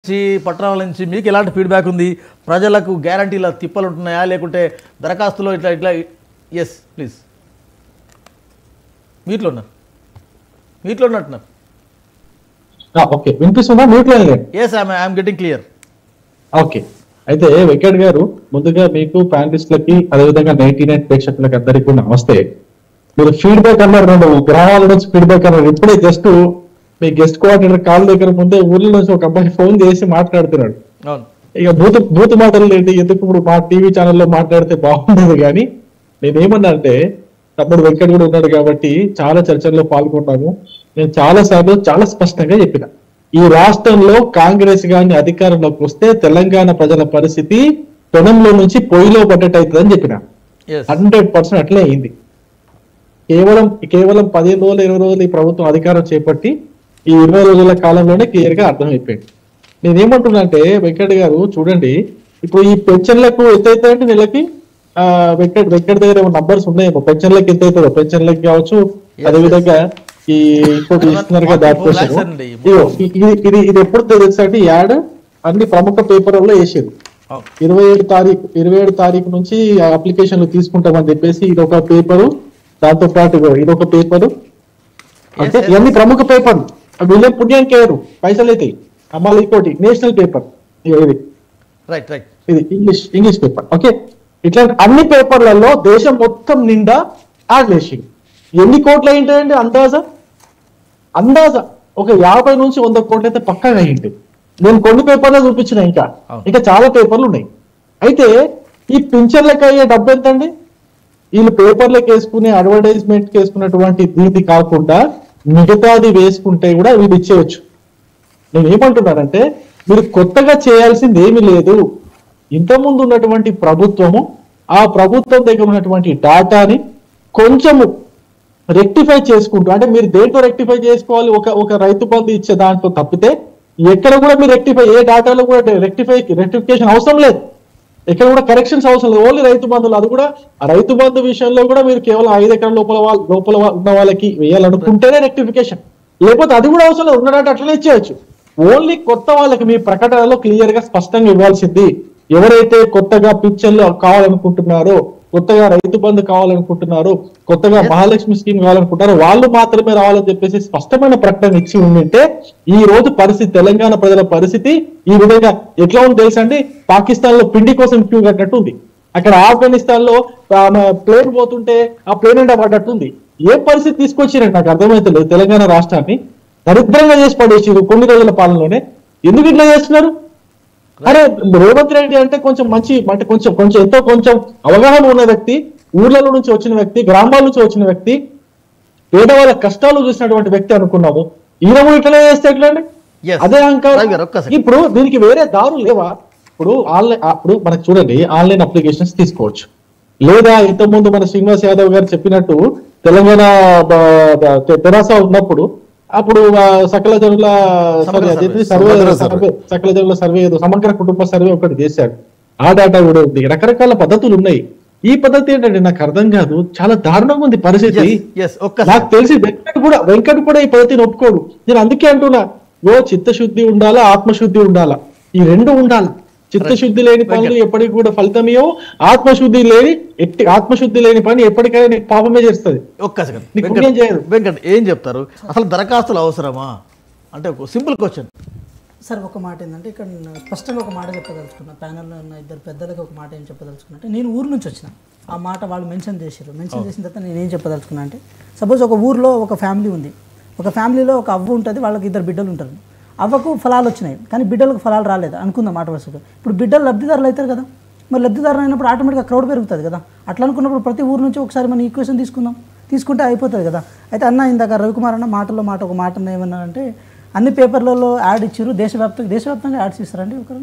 నుంచి పట్టణాల నుంచి మీకు ఎలాంటి ఫీడ్బ్యాక్ ఉంది ప్రజలకు గ్యారంటీల తిప్పలు ఉంటున్నాయా లేకుంటే దరఖాస్తులో ఇట్లా ఇట్లా ఎస్ ప్లీజ్ మీట్లో ఉన్నారు మీట్లో ఉన్నట్టున్నారు ఆ, ఓకే వినిపిస్తుందా మ్యూట్ లైన్ లేదు yes I'm I'm getting clear okay అయితే వెంకట్ గారు ముందుగా మీకు ప్యానలిస్టులకి అదేవిధంగా నైన్టీ నైన్ ప్రేక్షకులకి అందరికీ కూడా నమస్తే మీరు ఫీడ్బ్యాక్ అన్నారు రెండు గ్రామాల నుంచి ఫీడ్బ్యాక్ అన్నారు ఇప్పుడే జస్ట్ మీ గెస్ట్ కోఆర్డినేటర్ కాల్ దగ్గర ముందే ఊర్ల నుంచి ఒక అబ్బాయి ఫోన్ చేసి మాట్లాడుతున్నాడు అవును ఇక బూతు బూతు మాటలు ఏంటి ఎందుకు ఇప్పుడు మా టీవీ ఛానల్లో మాట్లాడితే బాగుండదు కానీ నేనేమన్నా అంటే తమ్ముడు వెంకట్ కూడా ఉన్నాడు కాబట్టి చాలా చర్చల్లో పాల్గొన్నాము నేను చాలా సార్లు చాలా స్పష్టంగా చెప్పిన ఈ రాష్ట్రంలో కాంగ్రెస్ గాని అధికారంలోకి వస్తే తెలంగాణ ప్రజల పరిస్థితి పెనంలో నుంచి పొయ్యిలో పడ్డట్టు అవుతుందని చెప్పిన ఎస్ హండ్రెడ్ పర్సెంట్ అట్లే అయింది కేవలం కేవలం పదిహేను రోజులు ఇరవై రోజులు ఈ ప్రభుత్వం అధికారం చేపట్టి ఈ ఇరవై రోజుల కాలంలోనే క్లియర్ గా అర్థమైపోయింది నేనేమంటున్నా అంటే వెంకట్ గారు చూడండి ఇప్పుడు ఈ పెన్షన్లకు ఎంత అవుతాయండి నెలకి ఆ వెంకట్ వెంకట్ దగ్గర ఏమో నంబర్స్ ఉన్నాయేమో పెన్షన్లకి ఎంత అవుతుందో పెన్షన్లకి కావచ్చు అదే విధంగా ఈ ఇంకోటి ఇస్తున్నారు కదా దాని 44 కోసం lakhs అండి. ఇదిగో, ఇది ఇది ఇది ఎప్పుడు తెలుసా అంటే ఈ యాడ్ అన్ని ప్రముఖ పేపర్లలో వేసారు అవును ఇరవై ఏడు తారీఖు ఇరవై ఏడు తారీఖు నుంచి అప్లికేషన్లు తీసుకుంటామని చెప్పేసి ఇది ఒక పేపరు దాంతో పాటు ఇగో ఇది ఒక పేపరు అంటే yes. ఇవన్నీ ప్రముఖ పేపర్లు వీళ్ళే పుణ్యం కేరు పైసలు అవుతాయి మళ్ళీ ఇంకోటి నేషనల్ పేపర్ ఇది రైట్ రైట్ ఇది ఇంగ్లీష్ ఇంగ్లీష్ పేపర్ ఓకే ఇట్లాంటి అన్ని పేపర్లలో దేశం మొత్తం నిండా యాడ్ వేసింది ఎన్ని కోట్లు అయింటాయండి అందాజా అందాజా ఒక యాభై నుంచి వంద కోట్లు అయితే పక్కాగా అయ్యింది నేను కొన్ని పేపర్లు చూపించిన ఇంకా అవును. ఇంకా చాలా పేపర్లు ఉన్నాయి అయితే ఈ పింఛన్లకు అయ్యే డబ్బు ఎంతండి వీళ్ళు పేపర్లకు వేసుకునే అడ్వర్టైజ్మెంట్ వేసుకున్నటువంటి దీది కాకుండా మిగతాది వేసుకుంటే కూడా వీళ్ళు ఇచ్చేయచ్చు నేను ఏమంటున్నానంటే మీరు కొత్తగా చేయాల్సింది ఏమీ లేదు ఇంతకుముందు ఉన్నటువంటి ప్రభుత్వము ఆ ప్రభుత్వం దగ్గర ఉన్నటువంటి డాటాని కొంచెము రెక్టిఫై చేసుకుంటూ అంటే మీరు దేంట్లో రెక్టిఫై చేసుకోవాలి ఒక ఒక రైతు బంధు ఇచ్చే దాంట్లో తప్పితే ఎక్కడ కూడా మీరు రెక్టిఫై ఏ డాటాలో కూడా రెక్టిఫై రెక్టిఫికేషన్ అవసరం లేదు ఎక్కడ కూడా కరెక్షన్స్ అవసరం లేదు ఓన్లీ రైతు బంధువులు అది కూడా ఆ రైతు బంధు విషయంలో కూడా మీరు కేవలం ఐదు ఎకరాల లోపల వాళ్ళ- లోపల వా- ఉన్న వాళ్ళకి వేయాలనుకుంటేనే రెక్టిఫికేషన్ లేకపోతే అది కూడా అవసరం లేదు ఉన్నట్టు అట్లనే ఇచ్చేయచ్చు ఓన్లీ కొత్త వాళ్ళకి మీ ప్రకటనలో క్లియర్ గా స్పష్టంగా ఇవ్వాల్సింది ఎవరైతే కొత్తగా పింఛన్లు కావాలనుకుంటున్నారో కొత్తగా రైతు బంధు కావాలనుకుంటున్నారో కొత్తగా మహాలక్ష్మి స్కీమ్ కావాలనుకుంటున్నారో వాళ్ళు మాత్రమే రావాలని చెప్పేసి స్పష్టమైన ప్రకటన ఇచ్చి ఉండింటే ఈ రోజు పరిస్థితి తెలంగాణ ప్రజల పరిస్థితి ఈ విధంగా ఎట్లా ఉంది తెలుసండి పాకిస్తాన్ లో పిండి కోసం క్యూ కట్టినట్టు ఉంది అక్కడ ఆఫ్ఘనిస్తాన్ లో ప్లేన్ పోతుంటే ఆ ప్లేన్ ఎండ పడ్డట్టుంది ఏ పరిస్థితి తీసుకొచ్చిరండి నాకు అర్థమైతలేదు తెలంగాణ రాష్ట్రాన్ని దరిద్రంగా చేసి పడేసి కొన్ని రోజుల పాలనలోనే ఎందుకు ఇట్లా చేస్తున్నారు అరే రేవంత్ రెడ్డి అంటే కొంచెం మంచి అంటే కొంచెం కొంచెం ఎంతో కొంచెం అవగాహన ఉన్న వ్యక్తి ఊర్లలో నుంచి వచ్చిన వ్యక్తి గ్రామాల నుంచి వచ్చిన వ్యక్తి పేదవాళ్ళ కష్టాలు చూసినటువంటి వ్యక్తి అనుకున్నాము ఈయన కూడా ఇట్లనే చేస్తే ఎట్లా అండి Yes. అదే అంక రవి గారు, ఒక్క second. ఇప్పుడు దీనికి వేరే దారులు లేవా ఇప్పుడు ఆన్లైన్ అప్పుడు మనకు చూడండి ఆన్లైన్ అప్లికేషన్స్ తీసుకోవచ్చు లేదా ఇంతకుముందు మన శ్రీనివాస్ యాదవ్ గారు చెప్పినట్టు తెలంగాణ బ- బ- తె- తెరాస ఉన్నప్పుడు అప్పుడు ఆ సకల జనుల సమగ్ర sorry, అదేంటి? సర్వే. సర్వే సమగ్ర సర్వే సకల జనుల సర్వే ఏదో సమగ్ర కుటుంబ సర్వే ఒకటి చేశాడు ఆ డేటా కూడా ఉంది రకరకాల పద్ధతులు ఉన్నాయి ఈ పద్ధతి ఏంటంటే నాకు అర్థం కాదు చాలా దారుణంగా ఉంది పరిస్థితి ఎస్ ఒక్క నాకు తెలిసి వెంకట్ కూడా వెంకట్ కూడా ఈ పద్ధతిని ఒప్పుకోడు నేను అందుకే అంటున్నా ఓ చిత్తశుద్ధి ఉండాలా ఆత్మశుద్ధి ఉండాలా ఈ రెండు ఉండాలి చిత్తశుద్ధి లేని పనులు ఎప్పటికి కూడా ఫలితమేయో ఆత్మశుద్ధి లేని ఎట్టి ఆత్మశుద్ధి లేని పని ఎప్పటికైనా నీకు పాపమే చేస్తుంది ఒక్క సెకండ్ నీకు వెంకట్ పుణ్యం చేయదు. వెంకట్ ఏం చెప్తారు అసలు దరఖాస్తులు అవసరమా అంటే ఒక సింపుల్ క్వశ్చన్ సార్ ఒక మాట ఏంటంటే ఇక్కడ నేను స్పష్టంగా ఒక మాట చెప్పదలుచుకున్నా ప్యానల్లో ఉన్న ఇద్దరు పెద్దలకి ఒక మాట ఏం చెప్పదలుచుకున్నా అంటే నేను ఊరు నుంచి వచ్చిన ఆ మాట వాళ్ళు మెన్షన్ చేశారు మెన్షన్ చేసిన తర్వాత నేను ఏం చెప్పదలుచుకున్నా అంటే సపోజ్ ఒక ఊర్లో ఒక ఫ్యామిలీ ఉంది ఒక ఫ్యామిలీలో ఒక అవ్వ ఉంటుంది వాళ్ళకి ఇద్దరు బిడ్డలు ఉంటారు అవ్వకు ఫలాలు వచ్చినాయి కానీ బిడ్డలకు ఫలాలు రాలేదు అనుకుందాం మాట వరుసగా ఇప్పుడు బిడ్డలు లబ్ధిదారులు అవుతారు కదా మరి లబ్ధిదారులు అయినప్పుడు ఆటోమేటిక్గా క్రౌడ్ పెరుగుతుంది కదా అట్లా అనుకున్నప్పుడు ప్రతి ఊరు నుంచి ఒకసారి మన ఈక్వేషన్ తీసుకుందాం తీసుకుంటే అయిపోతుంది కదా అయితే అన్న ఇందాక రవికుమార్ అన్న మాటలో మాట ఒక మాట ఏమన్నా అంటే అన్ని పేపర్లలో యాడ్ ఇచ్చారు దేశవ్యాప్తంగా దేశవ్యాప్తంగా యాడ్స్ ఇస్తారండి ఒకరు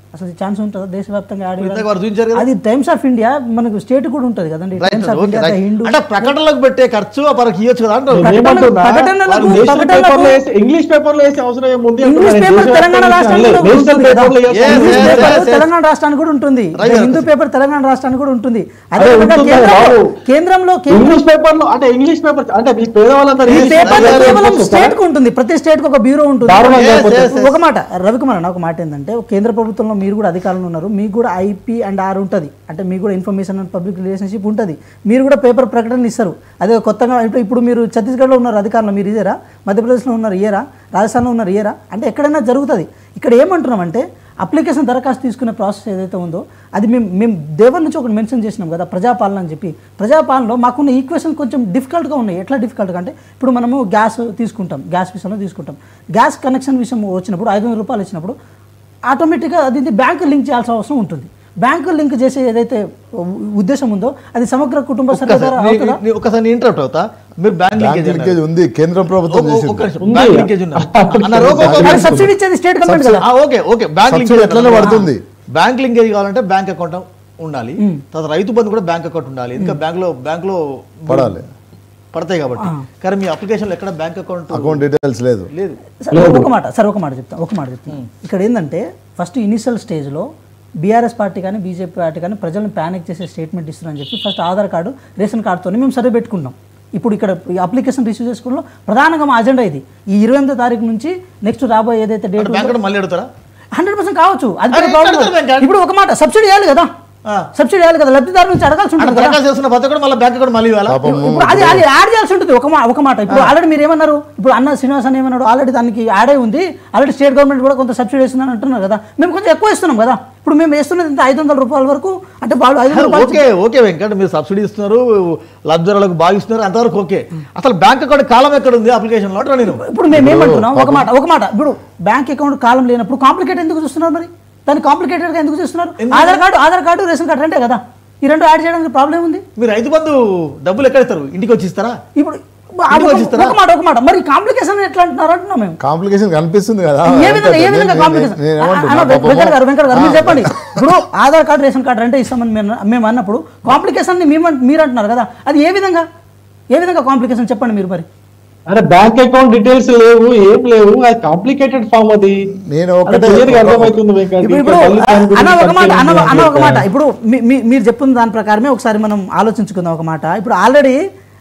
అసలు ఛాన్స్ ఉంటుందా దేశవ్యాప్తంగా యాడ్ ఇందాక వారు చూపించారు కదా అది టైమ్స్ ఆఫ్ ఇండియా మనకు స్టేట్ కూడా ఉంటుంది కదండి right Times of okay India right Hindu అంటే ప్రకటనలకు పెట్టే ఖర్చు మనకి ఇవ్వచ్చు కదా అంటారు నేను ఏమంటున్నా, ప్రకటనలకు- వాళ్ళు నేషనల్ ప్రకటనలకు- పేపర్లో వేసి- ఇంగ్లీష్ పేపర్లో వేసే అవసరం ఏముంది ఇంగ్లీష్ అంటున్నా. పేపర్ దేశవ్యాప్తంగా తెలంగాణ రాష్ట్రానికి లేదు. కూడా నేషనల్ ఉంటుంది కదా. పేపర్లో వేసే Yes, English yes, paper yes, yes. Telangana రాష్ట్రానికి కూడా ఉంటుంది Right, Hindu right. Paper Telangana రాష్ట్రానికి కూడా ఉంటుంది అదే అదేవిధంగా ఉంటుంది కేంద్రంలో బాబు. కేంద్రంలో కేంద్రం ఇంగ్లీష్ పేపర్ లో అంటే ఇంగ్లీష్ పేపర్ అంటే మీ పేదవాళ్ళందరూ ఈ ఇంగ్లీష్ పేపర్ పేపర్ కేవలం వేసుకొస్తారా? స్టేట్ కు ఉంటుంది ప్రతి స్టేట్ కు ఒక బ్యూరో ఉంటుంది దారుణంగా Yes, అయిపోతుంది. yes, yes. ఒక మాట రవికుమార్ అన్న ఒక మాట ఏంటంటే కేంద్ర ప్రభుత్వంలో మీరు కూడా అధికారంలో ఉన్నారు మీకు కూడా ఐపీ అండ్ ఆర్ ఉంటుంది అంటే మీకు కూడా ఇన్ఫర్మేషన్ అండ్ పబ్లిక్ రిలేషన్షిప్ ఉంటుంది మీరు కూడా పేపర్ ప్రకటనలు ఇస్తారు అదే కొత్తగా ఇప్పుడు ఇప్పుడు మీరు ఛత్తీస్గఢ్లో ఉన్నారు అధికారంలో మీరు ఇయ్యరా మధ్యప్రదేశ్లో ఉన్నారు ఇయ్యరా రాజస్థాన్లో ఉన్నారు ఇయ్యరా అంటే ఎక్కడైనా జరుగుతుంది ఇక్కడ ఏమంటున్నామంటే అప్లికేషన్ దరఖాస్తు తీసుకునే ప్రాసెస్ ఏదైతే ఉందో అది మేము మేము దేవర్ నుంచి ఒకటి మెన్షన్ చేసినాం కదా ప్రజాపాలన అని చెప్పి ప్రజాపాలనలో మాకున్న ఈక్వేషన్ కొంచెం డిఫికల్ట్గా ఉన్నాయి ఎట్లా డిఫికల్ట్గా అంటే ఇప్పుడు మనము గ్యాస్ తీసుకుంటాం గ్యాస్ విషయంలో తీసుకుంటాం గ్యాస్ కనెక్షన్ విషయం వచ్చినప్పుడు ఐదు వందల రూపాయలు ఇచ్చినప్పుడు ఆటోమేటిక్గా అది బ్యాంకు లింక్ చేయాల్సిన అవసరం ఉంటుంది బ్యాంకు లింక్ చేసే ఏదైతే ఉ- ఉద్దేశం ఉందో అది సమగ్ర కుటుంబ సర్వే ద్వారా ఒక్కసారి అవుతుందా నీ- నీ- ఒక్కసారి ఇంటరప్ట్ అవుతా మీరు బ్యాంక్ బ్యాంక్ లింకేజ్ లింకేజ్ ఉంది కేంద్రం ప్రభుత్వం చేసింది బ్యాంక్ లింకేజ్ ఉన్నారు అన్నారు ఓకే, ఓకే, మరి ఓకే. సబ్సిడీ ఇచ్చేది స్టేట్ గవర్నమెంట్ కదా ఆ, okay okay bank subsidy linkage ఎట్లనే పడుతుంది. బ్యాంక్ లింకేజ్ కావాలంటే బ్యాంక్ అకౌంట్ ఉండాలి తర్వాత రైతు బంధు కూడా బ్యాంక్ అకౌంట్ ఉండాలి ఇంకా బ్యాంక్ లో బ్యాంక్ లో పడాలి పడతాయి కాబట్టి కానీ మీ అప్లికేషన్ ఎక్కడ బ్యాంక్ అకౌంట్ అకౌంట్ డీటెయిల్స్ లేదు లేదు సరే, ఒక మాట సరే ఒక మాట చెప్తాను ఒక మాట చెప్తాను ఇక్కడ ఏంటంటే ఫస్ట్ ఇనిషియల్ స్టేజ్లో బీఆర్ఎస్ పార్టీ కానీ బీజేపీ పార్టీ కానీ ప్రజలను ప్యానిక్ చేసే స్టేట్మెంట్ ఇస్తున్నారని చెప్పి ఫస్ట్ ఆధార్ కార్డు రేషన్ కార్డుతో మేము సర్వే పెట్టుకున్నాం ఇప్పుడు ఇక్కడ ఈ అప్లికేషన్ రిసీవ్ చేసుకోవడంలో ప్రధానంగా మా అజెండా ఇది ఈ ఇరవై ఎనిమిదో తారీఖు నుంచి నెక్స్ట్ రాబోయే ఏదైతే డేట్ బ్యాంక్ మళ్ళీ అడుగుతారా హండ్రెడ్ పర్సెంట్ కావచ్చు అది అరే, పెద్ద problem కడతారు కాదు. బ్యాంక్. ఇప్పుడు ఒక మాట సబ్సిడీ ఇవ్వాలి కదా ఆ. సబ్సిడీ ఇవ్వాలి కదా లబ్ధిదారు నుంచి అడగాల్సి అంటే ఉంటుంది కదా దరఖాస్తు చేస్తున్న ప్రతి ఒక్కరు మళ్ళీ బ్యాంక్ అకౌంట్ మళ్ళీ ఇవ్వాలా పాపం ఇప్పుడు అది అది యాడ్ చేయాల్సి ఉంటుంది ఒక మా- ఒక మాట ఇప్పుడు ఆల్రెడీ మీరు ఏమన్నారు ఇప్పుడు అన్న శ్రీనివాస్ అని ఏమన్నాడు ఆల్రెడీ దానికి యాడ్ అయి ఉంది ఆల్రెడీ స్టేట్ గవర్నమెంట్ కూడా కొంత సబ్సిడీ ఇస్తుందని అంటున్నారు కదా మేము కొంచెం ఎక్కువ ఇస్తున్నాం కదా ఇప్పుడు మేము వేస్తున్నది ఇంత ఐదు వందల రూపాయల వరకు అంటే వాళ్ళు ఐదు వందల రూపాయలు ఓకే ఓకే వెంకట్ మీరు సబ్సిడీ ఇస్తున్నారు లబ్ధిదారులకు బాగా ఇస్తున్నారు అంతవరకు ఓకే అసలు బ్యాంక్ అకౌంట్ కాలం ఎక్కడ ఉంది అప్లికేషన్ లో నేను ఇప్పుడు మేము ఏమంటున్నాం ఒక మాట ఒక మాట ఇప్పుడు బ్యాంక్ అకౌంట్ కాలం లేనప్పుడు కాంప్లికేట్ ఎందుకు చూస్తున్నారు మరి దాన్ని కాంప్లికేటెడ్ గా ఎందుకు చూస్తున్నారు Aadhaar card Aadhaar card ration card రెండే కదా ఈ రెండు యాడ్ చేయడానికి ప్రాబ్లం ఉంది మీరు రైతు బంధు డబ్బులు ఎక్కడ ఇస్తారు ఇంటికి వచ్చి ఇస్తారా ఇప్పుడు అది ఒక- వచ్చిస్తారా? ఒక మాట ఒక మాట మరి కాంప్లికేషన్ ఎట్లా అంటున్నారు అంటున్నాం మేము కాంప్లికేషన్ కనిపిస్తుంది కదా ఏ విధంగా ఏ నేను- విధంగా నేను- కాంప్లికేషన్ నేను అన్న, ఏమంటున్నా వెంకట్ పాపము, గారు వెంకట్ గారు మీరు ఆ, చెప్పండి ఇప్పుడు ఆధార్ కార్డు రేషన్ కార్డు రెంటే ఇస్తామని మేము మేము అన్నప్పుడు కాంప్లికేషన్ మేము మీరు అంటున్నారు కదా అది ఏ విధంగా ఏ విధంగా కాంప్లికేషన్ చెప్పండి మీరు మరి అరే బ్యాంక్ అకౌంట్ డీటెయిల్స్ లేవు ఏం లేవు అది కాంప్లికేటెడ్ ఫామ్ అది నేను అది ఒకటే clear గా అర్థమవుతుంది వెంకట్. ఇప్పుడు ఇంకా ఇప్పుడు మళ్ళీ దాని గురించి అన్న ఒక మాట అన్న continuing అన్న ఒక మాట చేద్దాం. ఇప్పుడు మీ- మీ- మీరు చెప్తున్న దాని ప్రకారమే ఒకసారి మనం ఆలోచించుకుందాం ఒక మాట ఇప్పుడు ఆల్రెడీ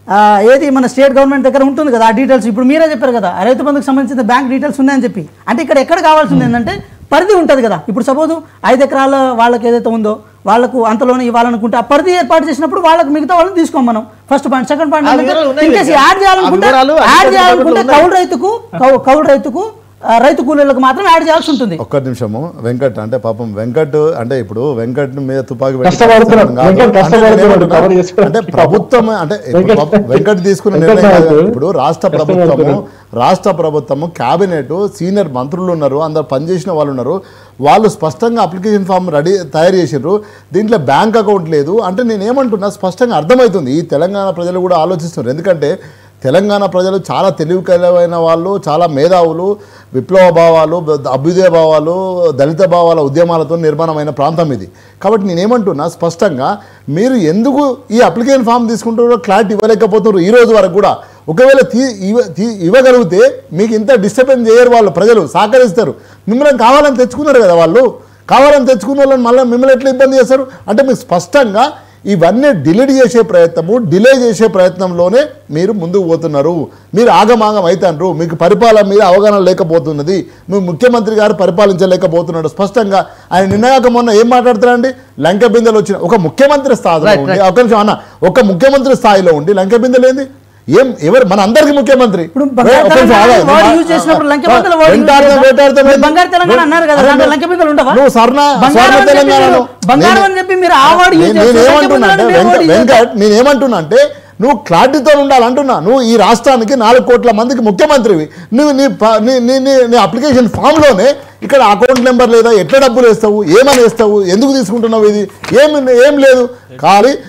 ఏది మన స్టేట్ గవర్నమెంట్ దగ్గర ఉంటుంది కదా ఆ డీటెయిల్స్ ఇప్పుడు మీరే చెప్పారు కదా ఆ రైతు బంధుకు సంబంధించిన బ్యాంక్ డీటెయిల్స్ ఉన్నాయని చెప్పి అంటే ఇక్కడ ఎక్కడ కావాల్సింది ఏంటంటే పరిధి ఉంటుంది కదా ఇప్పుడు సపోజ్ ఐదు ఎకరాల వాళ్ళకి ఏదైతే ఉందో వాళ్ళకు అంతలోనే ఇవ్వాలనుకుంటే ఆ పరిధి ఏర్పాటు చేసినప్పుడు వాళ్ళకి మిగతా వాళ్ళని తీసుకోం మనం ఫస్ట్ పాయింట్ సెకండ్ ఆ వివరాలు ఉన్నాయి పాయింట్ కదా. యాడ్ చేయాలనుకుంటే ఆ వివరాలు యాడ్ అన్ని చేయాలనుకుంటే ఉన్నాయి. కౌలు రైతుకు కౌ- కౌలు రైతుకు ఆ, రైతు కూలీలకు మాత్రం యాడ్ చేయాల్సి ఉంటుంది ఒక్క నిమిషము వెంకట్ అంటే పాపం వెంకట్ అంటే ఇప్పుడు వెంకట్ మీద తుపాకీ పెట్టి కష్టపడుతున్నాడు. కాదు. వెంకట్ అంటే కష్టపడుతున్నాడు. నేనేమంటున్నా, కవర్ చేసుకోవడానికి. అంటే ప్రభుత్వం అంటే ఇప్పుడు వెంకట్ పాపం వెంకట్ తీసుకున్న వెంకట్ నిర్ణయం కాదు. సార్ ఇప్పుడు రాష్ట్ర కష్టపడుతున్నాడు. ప్రభుత్వము రాష్ట్ర ప్రభుత్వము క్యాబినెట్ సీనియర్ మంత్రులు ఉన్నారు అందరు పనిచేసిన వాళ్ళు ఉన్నారు వాళ్ళు స్పష్టంగా అప్లికేషన్ ఫామ్ రెడీ తయారు చేసారు దీంట్లో బ్యాంక్ అకౌంట్ లేదు అంటే నేను ఏమంటున్నా స్పష్టంగా అర్థమవుతుంది ఈ తెలంగాణ ప్రజలు కూడా ఆలోచిస్తున్నారు ఎందుకంటే తెలంగాణ ప్రజలు చాలా తెలివికలమైన వాళ్ళు చాలా మేధావులు విప్లవ భావాలు అభ్యుదయ భావాలు దళిత భావాల ఉద్యమాలతో నిర్మాణమైన ప్రాంతం ఇది కాబట్టి నేనేమంటున్నా స్పష్టంగా మీరు ఎందుకు ఈ అప్లికేషన్ ఫామ్ తీసుకుంటారో క్లారిటీ ఇవ్వలేకపోతున్నారు ఈ రోజు వరకు కూడా ఒకవేళ తీ ఇవ్వ తీ- ఇవ్వగలిగితే మీకు ఇంత డిస్టర్బెన్స్ చేయరు వాళ్ళు ప్రజలు సహకరిస్తారు మిమ్మల్ని కావాలని తెచ్చుకున్నారు కదా వాళ్ళు కావాలని తెచ్చుకున్న వాళ్ళని మళ్ళీ మిమ్మల్ని ఎట్లా ఇబ్బంది చేస్తారు అంటే మీకు స్పష్టంగా ఇవన్నీ డిలీట్ చేసే ప్రయత్నము డిలే చేసే ప్రయత్నంలోనే మీరు ముందుకు పోతున్నారు మీరు ఆగమాగం అవుతారు మీకు పరిపాలన మీద అవగాహన లేకపోతున్నది మీ ముఖ్యమంత్రి గారు పరిపాలించలేకపోతున్నాడు స్పష్టంగా ఆయన నిన్నగాక మొన్న ఏం మాట్లాడుతారండి లంక బిందెలు వచ్చిన ఒక ముఖ్యమంత్రి స్థాయిలో Right, ఉండి ఒక నిమిషం అన్న ఒక ముఖ్యమంత్రి స్థాయిలో ఉండి లంక బిందెలు ఏంది ఏం ఎవరు మన అందరికి ముఖ్యమంత్రి ఇప్పుడు ఏ, బంగారు ఒక్క నిమిషం తెలంగాణ ఆగు. వర్డ్ యూజ్ చేసినప్పుడు లంకె బిందెల వర్డ్ యూజ్ వెంటాడతాం, చేశారా? వెంటాడతాం మీరు ఏంది? బంగారు తెలంగాణ అన్నారు కదా, అరే దాంట్లో నువ్వు- లంకె బిందెలు ఉండవా? నువ్వు స్వర్ణ బంగారం స్వర్ణ అని చెప్పి తెలంగాణను మీరు- బంగారం అని చెప్పి మీరు ఆ వర్డ్ యూజ్ నేను- చేస్తారు, లంకె నేనేమంటున్నా బిందెలు అంటే అని మీరు వెంకట్ వర్డ్ యూజ్ వెంకట్ నేనేమంటున్నా అంటే నువ్వు క్లారిటీతో ఉండాలంటున్నా నువ్వు ఈ రాష్ట్రానికి నాలుగు కోట్ల మందికి ముఖ్యమంత్రివి నువ్వు నీ ప- నీ నీ నీ- నీ అప్లికేషన్ ఫామ్లోనే ఇక్కడ అకౌంట్ నెంబర్ లేదా ఎట్లా డబ్బులు వేస్తావు ఏమని వేస్తావు ఎందుకు తీసుకుంటున్నావు ఇది ఏం ఏం లేదు ఖాళీ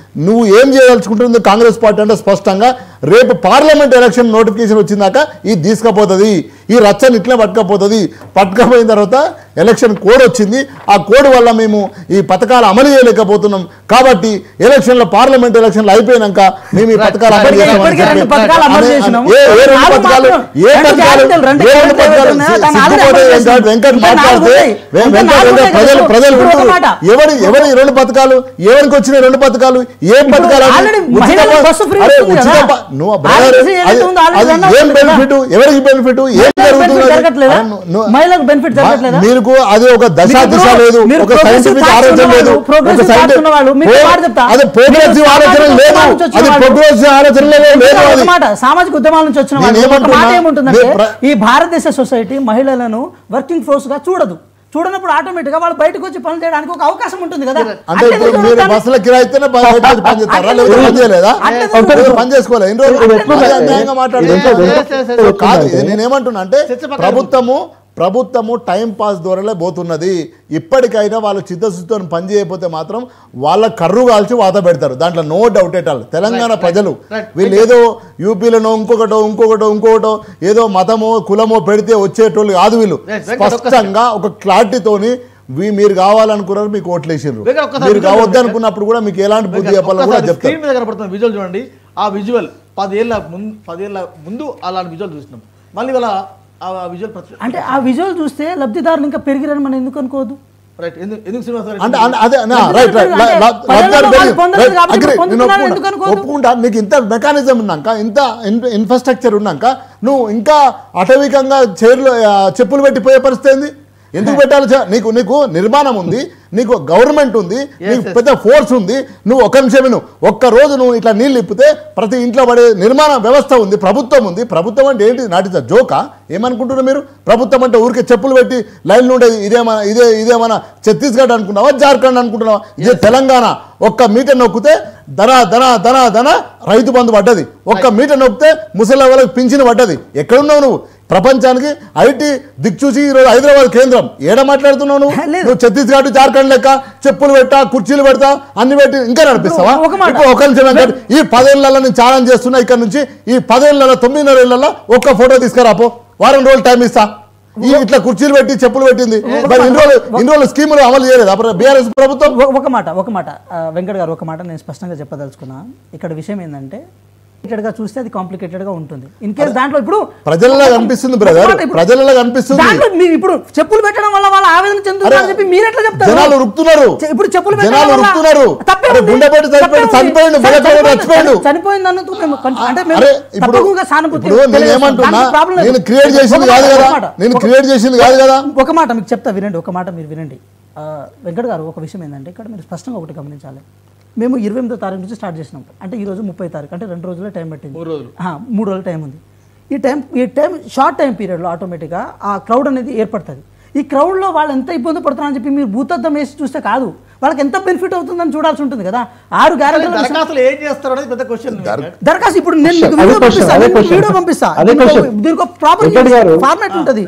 నువ్వు ఏం చేయదలుచుకుంటుంది కాంగ్రెస్ పార్టీ అంటే స్పష్టంగా రేపు పార్లమెంట్ ఎలక్షన్ నోటిఫికేషన్ వచ్చిందాక ఇది తీసుకపోతుంది ఈ రచ్చని ఇట్లే పట్టుకపోతుంది పట్టుకపోయిన తర్వాత ఎలక్షన్ కోడ్ వచ్చింది ఆ కోడ్ వల్ల మేము ఈ పథకాలు అమలు చేయలేకపోతున్నాం కాబట్టి ఎలక్షన్లో పార్లమెంట్ ఎలక్షన్లు అయిపోయినాక మేము ఈ పథకాలు అమలు ఇప్పటికే- చేస్తామని ఇప్పటికే రెండు చెప్పి- పథకాలు అమలు అనే- చేసినాం. ఏ- ఏ రెండు నాలుగు పథకాలు మాత్రం- ఏ రెండు పథకాలు గ్యారెంటీలు, రెండు ఏ రెండు గ్యారెంటీలు పథకాలు ఉన్నాయా? దాని సిగ్గుపోతే ఆల్రెడీ అమలు వెంకట్ వెంకట్ ఇంకా నాలుగు మాట్లాడితే ఉన్నాయి. వెం- ఇంకా వెంకట్ నాలుగు వెంకట్ ఉన్నాయి ప్రజలు కదా. ప్రజలు ఇప్పుడు ఒక వింటున్నారు. మాట. ఎవరి ఎవరి ఈ రెండు పథకాలు ఎవరికి వచ్చిన ఈ రెండు పథకాలు ఏం పథకాలు అవి? ఆల్రెడీ ఉచిత మహిళలకు బస్- బస్సు ఫ్రీ అరే ఇస్తుంది ఉచిత కదా. బ- నువ్వు ఆల్రెడీ బ్రదర్, ఏదైతే అది- ఉందో ఆల్రెడీ అది రన్ ఏం అవుతుంది కదా. బెనిఫిట్ ఎవరికి బెనిఫిట్ ఏం మహిళలకు జరుగుతుంది benefit అది? జరగట్లేదా? అరే నువ్వు- నువ్వు- మహిళలకు benefit జరగట్లేదా? మా- మీకు అది ఒక దశ మీరు దిశ ఇప్పుడు- లేదు మీరు ఒక progressive సైంటిఫిక్ thoughts ఆలోచన లేదు ఉన్నవాళ్ళు, progressive ఒక thoughts scientific- ఉన్నవాళ్ళు, మీకు ఓ, మాట చెప్తా. అది ప్రోగ్రెసివ్ మీరు ఆలోచన సామాజిక లేదు ఉద్యమాల నుంచి వచ్చిన అది వాళ్ళు. ప్రోగ్రెసివ్ ఆలోచన లేదు ఇంకా అది ఒక మాట సామాజిక ఉద్యమాల నుంచి వచ్చిన వాళ్ళు నేను ఒక మాట ఏమంటున్నా? ఏముంటుందంటే మీరు ప్ర- ఈ భారతదేశ సొసైటీ మహిళలను వర్కింగ్ ఫోర్స్ గా చూడదు చూడనప్పుడు ఆటోమేటిక్ గా వాళ్ళు బయటకు వచ్చి పనులు చేయడానికి ఒక అవకాశం ఉంటుంది కదా అంటే అట్లే ఇప్పుడు ఎందుకు మీరు చూడటానికి? బస్సుల కిరాయితేనే బ- బయట వచ్చి పని చేస్తారా అట్లే లేకపోతే పని చేయలేదా అట్లే ఎందుకు మీరు పని చేసుకోవాలి ఎన్ని రోజులు ఇది ఎట్లుంది? అదే అన్యాయంగా మాట్లాడితే ఇది ఎంత- ఎంత- ఎంత- కాదు ఎంత- ఇది నేనేమంటున్నా అంటే చర్చ పక్కన ప్రభుత్వము ప్రభుత్వము టైం పాస్ ద్వారానే పోతున్నది ఇప్పటికైనా వాళ్ళు చిత్తశుద్ధితో పని చేయకపోతే మాత్రం వాళ్ళ కర్రు కాల్చి వాత పెడతారు దాంట్లో no doubt at all Telangana ప్రజలు right. వీళ్ళు ఏదో యూపీలోనో ఇంకొకటో ఇంకొకటో ఇంకొకటో ఏదో మతమో కులమో పెడితే వచ్చేటోళ్ళు కాదు వీళ్ళు Right, వెంకట్ ఒక్క స్పష్టంగా ఒక క్లారిటీతోని వీ- మీరు కావాలనుకున్నారు మీకు ఓట్లు వేసిండ్రు వెంకట్ ఒక్కసారి మీరు విజువల్ కావద్దు అనుకున్నప్పుడు కూడా మీకు ఎలాంటి బుద్ధి చెప్పాలో కూడా చెప్తారు స్క్రీన్ మీద కనపడుతున్న విజువల్ చూడండి ఆ విజువల్ పదేళ్ళ ముందు పదేళ్ళ ముందు అలాంటి విజువల్ చూసినాం మళ్ళీ ఇవాళ ఆ విజువల్ అంటే ఆ విజువల్ చూస్తే లబ్ధిదారులు ఇంకా పెరిగిరని మనం ఎందుకు అనుకోవద్దు రైట్ ఎందుకు ఎందుకు శ్రీనివాస్ గారు అంటే అంటే అదే నా, రైట్ రైట్ అంటే లా- లా- ప్రజలలో రాజధాని వాళ్ళు పెరిగి- పొందలేదు రైట్, కాబట్టి అగ్రి, ఇప్పుడు నేను పొందుతున్నారు ఒప్పుకుంటా. ఎందుకు అనుకోవద్దు? ఒప్పుకుంటా నీకు ఇంత మెకానిజం ఉన్నాక ఇంత ఇన్- ఇన్ఫ్రాస్ట్రక్చర్ ఉన్నాక నువ్వు ఇంకా అటవికంగా చైర్లు ఆ, చెప్పులు పెట్టిపోయే పరిస్థితి ఏంది ఎందుకు పెట్టాలి చ- నీకు నీకు నిర్మాణం ఉంది నీకు గవర్నమెంట్ ఉంది నీకు yes. పెద్ద ఫోర్స్ ఉంది నువ్వు ఒక్క నిమిషం విను ఒక్క రోజు నువ్వు ఇట్లా నీళ్ళు ఇప్పితే ప్రతి ఇంట్లో పడే నిర్మాణ వ్యవస్థ ఉంది ప్రభుత్వం ఉంది ప్రభుత్వం అంటే ఏంటి నాటి జోకా ఏమనుకుంటున్నారు మీరు ప్రభుత్వం అంటే ఊరికే చెప్పులు పెట్టి లైన్లు ఉండేది ఇదేమన్నా ఇదే ఇదేమన్నా ఛత్తీస్గఢ్ అనుకున్నావా జార్ఖండ్ అనుకుంటున్నావా ఇదే తెలంగాణ ఒక్క మీటర్ నొక్కితే ధన ధన ధన ధన రైతు బంధు పడ్డది ఒక్క మీటర్ నొక్కితే ముసలి వాళ్ళకి పింఛను పడ్డది ఎక్కడున్నావు నువ్వు ప్రపంచానికి ఐటీ దిక్చూసి ఈరోజు హైదరాబాద్ కేంద్రం ఏడ మాట్లాడుతున్నావు నువ్వు లేదు. నువ్వు ఛత్తీస్గఢ్ జార్ఖండ్ లెక్క చెప్పులు పెట్టా కుర్చీలు పెడతా అన్ని పెట్టి ఇంకా నడిపిస్తావా ఒక మాట. ఇప్పుడు ఒక నిమిషం వెంకట్, ఈ పదేళ్లలో నేను ఛాలెంజ్ చేస్తున్నా ఇక్కడ నుంచి ఈ పదేళ్లలో తొమ్మిదిన్నర ఏళ్లలో ఒక్క ఫోటో తీసుకురాపో వారం రోజులు టైం ఇస్తా ఈ ఇట్లా కుర్చీలు పెట్టి చెప్పులు పెట్టింది మరి ఇన్ని రోజులు ఇన్ని రోజులు స్కీములు అమలు చేయలేదు బీఆర్ఎస్ ప్రభుత్వం ఒక- ఒక మాట ఒక మాట ఆ, వెంకట్ గారు ఒక మాట నేను స్పష్టంగా చెప్పదలుచుకున్నా ఇక్కడ విషయం ఏంటంటే complicated గా చూస్తే అది కాంప్లికేటెడ్ గా ఉంటుంది ఇన్ కేస్ దాంట్లో ఇప్పుడు ప్రజలలో కనిపిస్తుంది బ్రదర్ ఒక మాట ఇప్పుడు- ప్రజలలో కనిపిస్తుంది దాంట్లో మీరు ఇప్పుడు చెప్పులు పెట్టడం వల్ల వాళ్ళ ఆవేదన చెందుతారని అరే, చెప్పి మీరు ఎట్లా చెప్తారు జనాలు రుక్తున్నారు చె- ఇప్పుడు చెప్పులు పెట్టడం జనాలు వల్ల రుక్తున్నారు తప్పే అరే, ఉంది. గుండెపోటు తప్పే చనిపోయాడు ఉంది. చనిపోయాడు సరే, గుండెపోటు చనిపోయింది. చచ్చిపోయాడు చనిపోయింది అన్నందుకు మేము కొంచెం- అంటే మేము అరే ఇప్పుడు తప్పకుండా సానుభూతి ఇప్పుడు నేను తెలియజేస్తాం. ఏమంటున్నా దానికి problem లేదు. నేను క్రియేట్ చేసింది ఒక కాదు మాట, కదా ఒక మాట. నేను ఒక- క్రియేట్ చేసింది కాదు కదా ఒక మాట మీకు చెప్తా వినండి ఒక మాట మీరు వినండి ఆ, వెంకట్ గారు ఒక విషయం ఏంటంటే ఇక్కడ మీరు స్పష్టంగా ఒకటి గమనించాలి మేము ఇరవై ఎనిమిదో తారీఖు నుంచి స్టార్ట్ చేసినాం అంటే ఈ రోజు ముప్పై తారీఖు అంటే రెండు రోజులే టైం పట్టింది మూడు రోజులు. ఆ, మూడు రోజుల టైం ఉంది ఈ టైం ఈ టైం షార్ట్ టైం పీరియడ్లో ఆటోమేటిక్గా ఆ క్రౌడ్ అనేది ఏర్పడుతుంది ఈ క్రౌడ్లో వాళ్ళు ఎంత ఇబ్బంది పడుతున్నారని చెప్పి మీరు భూతద్దం వేసి చూస్తే కాదు వాళ్ళకి ఎంత బెనిఫిట్ అవుతుందని చూడాల్సి ఉంటుంది కదా ఆరు గ్యారెంటీలు దరఖాస్తులు ఏం చేస్తారు అనేది పెద్ద క్వశ్చన్ దరఖాస్తు ఇప్పుడు నేను మీకు అదే వీడియో question, పంపిస్తా అదే నేను question. వీడియో పంపిస్తా అదే దీనికి ఒక- question. దీనికి ఒక ప్రాపర్ వెంకట్ గారు. ఫార్మాట్ ఉంటుంది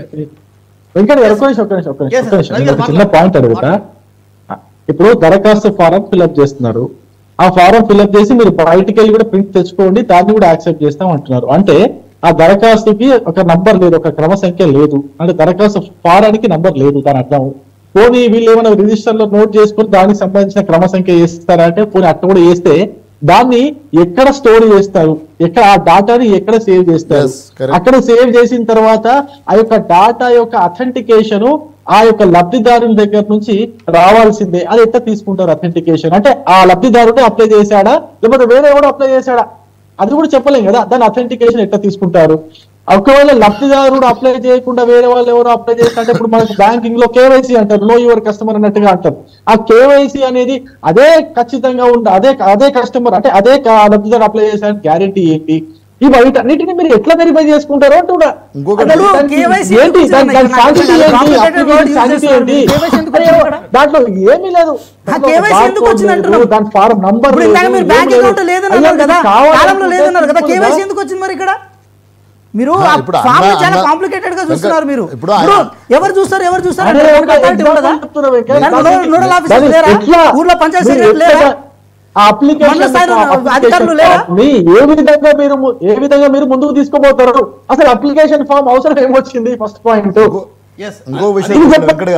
వెంకట ఒక్క నిమిషం ఒక్క నిమిషం ఒక్క నిమిషం Yes, ఒక్క sir. నిమిషం రవి నేను గారు ఒక చిన్న మాట్లాడండి. పాయింట్ అడుగుతా ఇప్పుడు దరఖాస్తు ఫారం ఫిల్అప్ చేస్తున్నారు ఆ ఫారం ఫిల్అప్ చేసి మీరు బయటికి వెళ్ళి కూడా ప్రింట్ తెచ్చుకోండి దాన్ని కూడా యాక్సెప్ట్ చేస్తాం అంటున్నారు అంటే ఆ దరఖాస్తుకి ఒక నంబర్ లేదు ఒక క్రమ సంఖ్య లేదు అంటే దరఖాస్తు ఫారానికి నంబర్ లేదు దాని అర్థం పోనీ వీళ్ళు ఏమైనా రిజిస్టర్ లో నోట్ చేసుకుని దానికి సంబంధించిన క్రమ సంఖ్య వేస్తారా అంటే పోనీ అట్లా కూడా వేస్తే దాన్ని ఎక్కడ స్టోర్ చేస్తారు ఎక్కడ ఆ డాటాని ఎక్కడ సేవ్ చేస్తారు Yes, correct. అక్కడ సేవ్ చేసిన తర్వాత ఆ యొక్క డాటా యొక్క అథెంటికేషన్ ఆ యొక్క లబ్ధిదారుని దగ్గర నుంచి రావాల్సిందే అది ఎట్లా తీసుకుంటారు అథెంటికేషన్ అంటే ఆ లబ్ధిదారుడే అప్లై చేశాడా లేకపోతే వేరే ఎవడో అప్లై చేశాడా అది కూడా చెప్పలేం కదా దాని అథెంటికేషన్ ఎట్లా తీసుకుంటారు ఒకవేళ లబ్ధిదారుడు అప్లై చేయకుండా వేరే వాళ్ళు ఎవరో అప్లై చేస్తారంటే ఇప్పుడు మనకు బ్యాంకింగ్ లో కేవైసీ అంటారు నో యువర్ కస్టమర్ అన్నట్టుగా అంటారు ఆ కేవైసీ అనేది అదే ఖచ్చితంగా ఉండ అదే అదే కస్టమర్ అంటే అదే క- లబ్ధిదారు అప్లై చేశారని గ్యారెంటీ ఏంటి ఈ వీటన్నిటిని మీరు ఎట్లా వెరిఫై చేసుకుంటారు అంటున్నా ఇంకొకటి అసలు దానికి KYC ఏంటి ఎందుకు దాని- దాని నాకు సాంకేతికత తెలియదు. ఏంటి? Complicated word application use సాంకేతికత చేస్తున్నారు. ఏంటి? KYC ఎందుకు అరే, వచ్చింది ఇక్కడ? దాంట్లో ఏమీ లేదు ఆ KYC ఎందుకు వచ్చింది అంటున్నాం? దాని ఫారం నంబర్ ఇప్పుడు ఇందాక మీరు బ్యాంక్ అకౌంట్ లేదని అన్నారు కదా కాలంలో లేదన్నారు కదా కేవైసీ ఎందుకు వచ్చింది మరి ఇక్కడ మీరు ఆ, ఆ ఇప్పుడు ఫామ్ అన్న- చాలా అన్న- కాంప్లికేటెడ్ గా చూస్తున్నారు మీరు ఇప్పుడు ఇప్పుడు ఆయన- ఎవరు చూస్తారు ఎవరు చూస్తారు అరే, అంటే ఒక ఒక authority example ఉండదా? చెప్తున్నా వెంకయ్య. దానికి దానికి- నోడల్ ఆఫీసర్ దానికి లేరా ఎట్లా? ఊర్లో పంచాయతీ మీరు సెక్రటరీ లేరా ఎట్లా- ఆ అప్లికేషన్ మండల స్థాయిలో అధికారులు లేరా? ఏ విధంగా మీరు ము- ఏ విధంగా మీరు ముందుకు తీసుకోబోతారు అసలు అప్లికేషన్ ఫామ్ అవసరం ఏమొచ్చింది ఫస్ట్ పాయింట్ ఎస్ ఇంకో విషయం అది చెప్పండి చెప్ప- వెంకట్